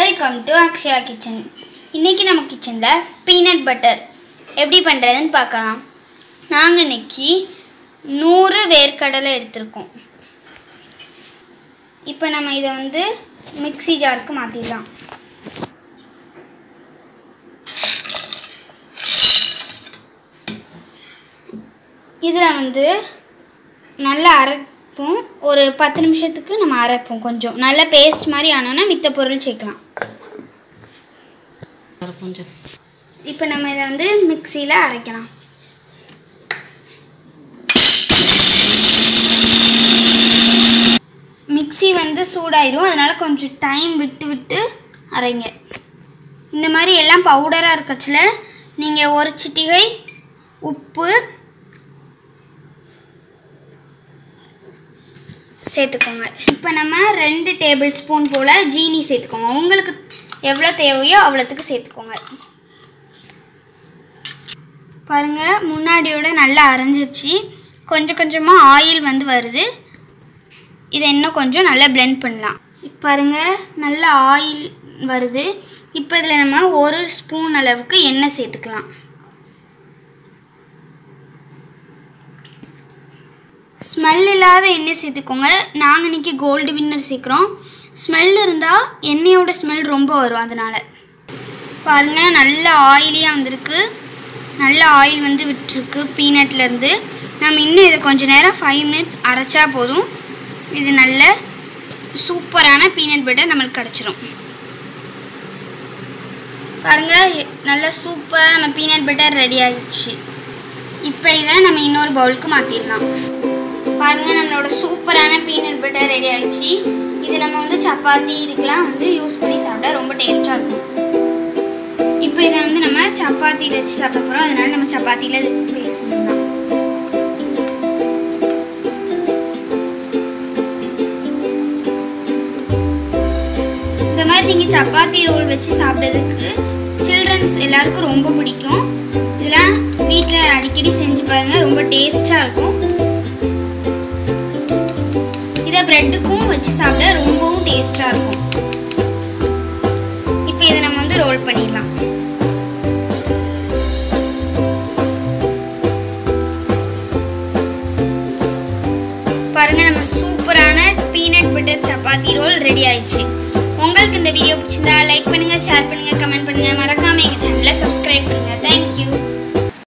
welcome to Akshaya kitchen இன்னைக்கு நம்ம கிச்சனில் பீனட் பட்டர் எப்படி பண்ணுறதுன்னு பார்க்கலாம் நாங்கள் இன்னைக்கு நூறு வேர்க்கடலை எடுத்திருக்கோம் இப்போ நம்ம இதை வந்து மிக்ஸி ஜாருக்கு மாற்றிடலாம் இதில் வந்து நல்லா அரைப்போம் ஒரு பத்து நிமிஷத்துக்கு நம்ம அரைப்போம் கொஞ்சம் நல்ல பேஸ்ட் மாதிரி ஆனோன்னா மித்த பொருள் சேர்க்கலாம் கொஞ்சம் இப்போ நம்ம இதை வந்து மிக்சியில் அரைக்கலாம் மிக்ஸி வந்து சூடாயிரும் அதனால கொஞ்சம் டைம் விட்டு விட்டு அரைங்க இந்த மாதிரி எல்லாம் பவுடராக இருக்கச்சுல நீங்கள் ஒரு சிட்டிகை உப்பு சேர்த்துக்கோங்க இப்போ நம்ம ரெண்டு டேபிள் ஸ்பூன் போல் ஜீனி சேர்த்துக்கோங்க உங்களுக்கு எவ்வளோ தேவையோ அவ்வளோத்துக்கு சேர்த்துக்கோங்க பாருங்க முன்னாடியோட நல்லா அரைஞ்சிருச்சு கொஞ்சம் கொஞ்சமாக ஆயில் வந்து வருது இதை இன்னும் கொஞ்சம் நல்லா blend பண்ணலாம் இப்ப பாருங்க நல்ல ஆயில் வருது இப்போ இதில் நம்ம ஒரு ஸ்பூன் அளவுக்கு எண்ணெய் சேர்த்துக்கலாம் ஸ்மெல் இல்லாத எண்ணெய் சேர்த்துக்கோங்க நாங்கள் இன்னைக்கு கோல்டு வின்னர் சேர்க்குறோம் ஸ்மெல் இருந்தால் எண்ணெயோட ஸ்மெல் ரொம்ப வரும் அதனால் பாருங்க நல்ல ஆயிலியாக வந்திருக்கு நல்ல ஆயில் வந்து விட்டுருக்கு பீனட்லேருந்து நம்ம இன்னும் இதை கொஞ்ச நேரம் ஃபைவ் மினிட்ஸ் அரைச்சா போதும் இது நல்ல சூப்பரான பீனட் பட்டர் நம்மளுக்கு கிடச்சிரும் பாருங்க நல்ல சூப்பராக நம்ம பீனட் பட்டர் ரெடி ஆகிடுச்சு இப்போ இதை நம்ம இன்னொரு பவுலுக்கு மாற்றிடலாம் பாருங்க நம்மளோட சூப்பரான பீனட் பட்டர் ரெடி ஆயிடுச்சு இது நம்ம வந்து சப்பாத்தி இதுக்கெல்லாம் வந்து யூஸ் பண்ணி சாப்பிட்டா ரொம்ப டேஸ்ட்டாக இருக்கும் இப்போ இதை வந்து நம்ம சப்பாத்தியில் வச்சு சாப்பிட போகிறோம் அதனால நம்ம சப்பாத்தியில் பேஸ்ட் பண்ணலாம் இந்த மாதிரி நீங்கள் சப்பாத்தி ரோல் வச்சு சாப்பிட்றதுக்கு சில்ட்ரன்ஸ் எல்லாருக்கும் ரொம்ப பிடிக்கும் இதெல்லாம் வீட்டில் அடிக்கடி செஞ்சு பாருங்கள் ரொம்ப டேஸ்ட்டாக இருக்கும் இதை ப்ரெட்டுக்கும் வச்சு சாப்பிட ரொம்பவும் டேஸ்ட்டாக இருக்கும் இப்போ இதை நம்ம வந்து ரோல் பண்ணிடலாம் பாருங்க நம்ம சூப்பரான peanut butter chapati roll ready ஆயிடுச்சு உங்களுக்கு இந்த வீடியோ பிடிச்சிருந்தா லைக் பண்ணுங்க ஷேர் பண்ணுங்க கமெண்ட் பண்ணுங்க மறக்காம எங்க சேனலை சப்ஸ்கிரைப் பண்ணுங்க தேங்க்யூ